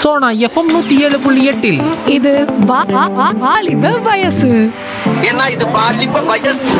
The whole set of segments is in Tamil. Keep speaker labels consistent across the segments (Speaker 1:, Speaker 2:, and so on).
Speaker 1: சோனா எஃப்எம் நூத்தி ஏழு புள்ளி எட்டில்
Speaker 2: இது வா- வா- வா- வாலிப வயசு
Speaker 3: ஏன்னா இது பாலிப்ப வயசு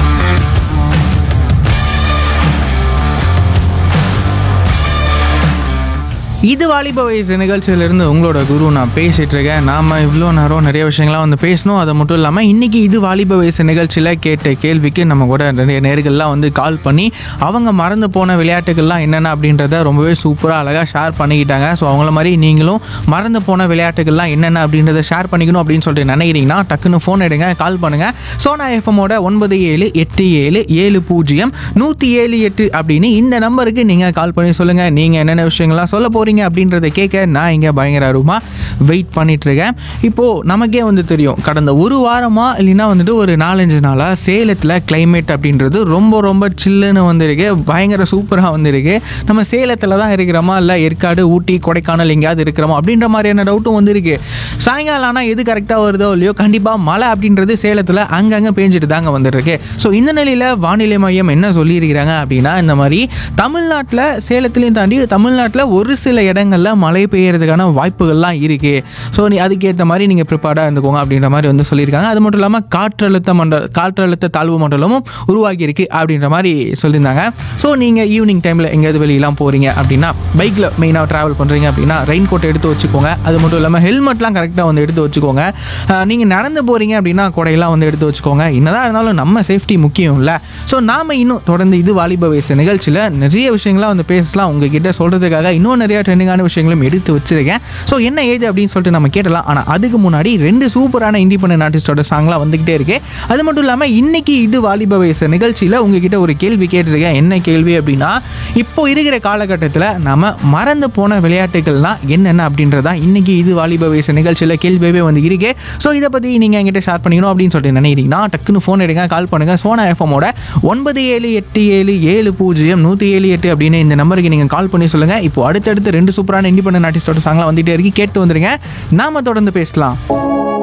Speaker 4: இது வாலிப வயசு நிகழ்ச்சியிலிருந்து உங்களோட குரு நான் பேசிட்டு இருக்கேன் நாம இவ்வளோ நேரம் நிறைய விஷயங்கள்லாம் வந்து பேசணும் அது மட்டும் இல்லாமல் இன்னைக்கு இது வாலிப வயசு நிகழ்ச்சியில் கேட்ட கேள்விக்கு நம்ம கூட நிறைய நேர்கள்லாம் வந்து கால் பண்ணி அவங்க மறந்து போன விளையாட்டுகள்லாம் என்னென்ன அப்படின்றத ரொம்பவே சூப்பராக அழகாக ஷேர் பண்ணிக்கிட்டாங்க ஸோ அவங்கள மாதிரி நீங்களும் மறந்து போன விளையாட்டுகள்லாம் என்னென்ன அப்படின்றத ஷேர் பண்ணிக்கணும் அப்படின்னு சொல்லிட்டு நினைக்கிறீங்கன்னா டக்குன்னு ஃபோன் எடுங்க கால் பண்ணுங்க சோனா எஃப்எம்மோட ஒன்பது ஏழு எட்டு ஏழு ஏழு பூஜ்ஜியம் நூற்றி ஏழு எட்டு அப்படின்னு இந்த நம்பருக்கு நீங்கள் கால் பண்ணி சொல்லுங்கள் நீங்கள் என்னென்ன விஷயங்கள்லாம் சொல்ல போகிறீங்க அப்படின்றத கேட்க நான் இங்கே பயங்கர அருமா வெயிட் பண்ணிட்டு இருக்கேன் இப்போது நமக்கே வந்து தெரியும் கடந்த ஒரு வாரமாக இல்லைன்னா வந்துட்டு ஒரு நாலஞ்சு நாளாக சேலத்தில் climate அப்படின்றது ரொம்ப ரொம்ப சில்லுன்னு வந்திருக்கு பயங்கர சூப்பராக வந்திருக்கு நம்ம சேலத்தில் தான் இருக்கிறோமா இல்லை ஏற்காடு ஊட்டி கொடைக்கானல் எங்கேயாவது இருக்கிறோமா அப்படின்ற மாதிரியான டவுட்டும் வந்திருக்கு சாயங்காலம் ஆனால் எது கரெக்டாக வருதோ இல்லையோ கண்டிப்பாக மழை அப்படின்றது சேலத்தில் அங்கங்கே பேஞ்சிட்டு தாங்க வந்துருக்கு ஸோ இந்த நிலையில் வானிலை மையம் என்ன சொல்லியிருக்கிறாங்க அப்படின்னா இந்த மாதிரி தமிழ்நாட்டில் சேலத்துலேயும் தாண்டி தமிழ்நாட்டில் ஒரு சில இடங்களில் மழை பெய்யறதுக்கான வாய்ப்புகள்லாம் இருக்குது ஸோ நீ அதுக்கேற்ற மாதிரி நீங்கள் ப்ரிப்பேர்டாக இருந்துக்கோங்க அப்படின்ற மாதிரி வந்து சொல்லியிருக்காங்க அது மட்டும் இல்லாமல் காற்றழுத்த மண்டல காற்றழுத்த தாழ்வு மண்டலமும் உருவாகி இருக்கு அப்படின்ற மாதிரி சொல்லியிருந்தாங்க ஸோ நீங்கள் ஈவினிங் டைமில் எங்கேயாவது வெளியெல்லாம் போகிறீங்க அப்படின்னா பைக்கில் மெயினாக ட்ராவல் பண்ணுறீங்க அப்படின்னா ரெயின் கோட் எடுத்து வச்சுக்கோங்க அது மட்டும் இல்லாமல் ஹெல்மெட்லாம் கரெக்டாக வந்து எடுத்து வச்சுக்கோங்க நீங்கள் நடந்து போகிறீங்க அப்படின்னா கொடையெல்லாம் வந்து எடுத்து வச்சுக்கோங்க என்னதான் இருந்தாலும் நம்ம சேஃப்டி முக்கியம் இல்லை ஸோ நாம் இன்னும் தொடர்ந்து இது வாலிப வயசு நிகழ்ச்சியில் நிறைய விஷயங்கள்லாம் வந்து பேசலாம் உங்ககிட்ட சொல்கிறதுக்காக இன்னும் நிறைய ட்ரெண்டிங்கான விஷயங்களும் எடுத்து வச்சிருக்கேன் ஸோ என்ன ஏது அப்படின்னு சொல்லிட்டு நம்ம கேட்டலாம் ஆனால் அதுக்கு முன்னாடி ரெண்டு சூப்பரான இண்டிபெண்டன்ட் ஆர்டிஸ்டோட சாங்லாம் வந்துக்கிட்டே இருக்கு அது மட்டும் இல்லாமல் இன்னைக்கு இது வாலிப வயசு நிகழ்ச்சியில் உங்ககிட்ட ஒரு கேள்வி கேட்டிருக்கேன் என்ன கேள்வி அப்படின்னா இப்போ இருக்கிற காலகட்டத்தில் நம்ம மறந்து போன விளையாட்டுகள்லாம் என்னென்ன அப்படின்றதான் இன்னைக்கு இது வாலிப வயசு நிகழ்ச்சியில் கேள்வியே வந்து இருக்கு ஸோ இதை பற்றி நீங்கள் என்கிட்ட ஷேர் பண்ணிக்கணும் அப்படின்னு சொல்லிட்டு நினைக்கிறீங்கன்னா டக்குன்னு ஃபோன் எடுங்க கால் பண்ணுங்கள் சோனா எஃப்எம்மோட ஒன்பது ஏழு எட்டு ஏழு ஏழு பூஜ்ஜியம் நூற்றி ஏழு எட்டு அப்படின்னு இந்த நம்பருக்கு நீங்கள் கால் பண்ணி சொல்லுங்கள் இப்போ அடுத்தடுத்து ரெண்டு சூப்பரான இண்டிபெண்டன்ட் ஆர்டிஸ்டோட சாங்லாம் வந்துட்டே இருக்கு கேட்டு வந்துருங்க நாம தொடர்ந்து பேசலாம்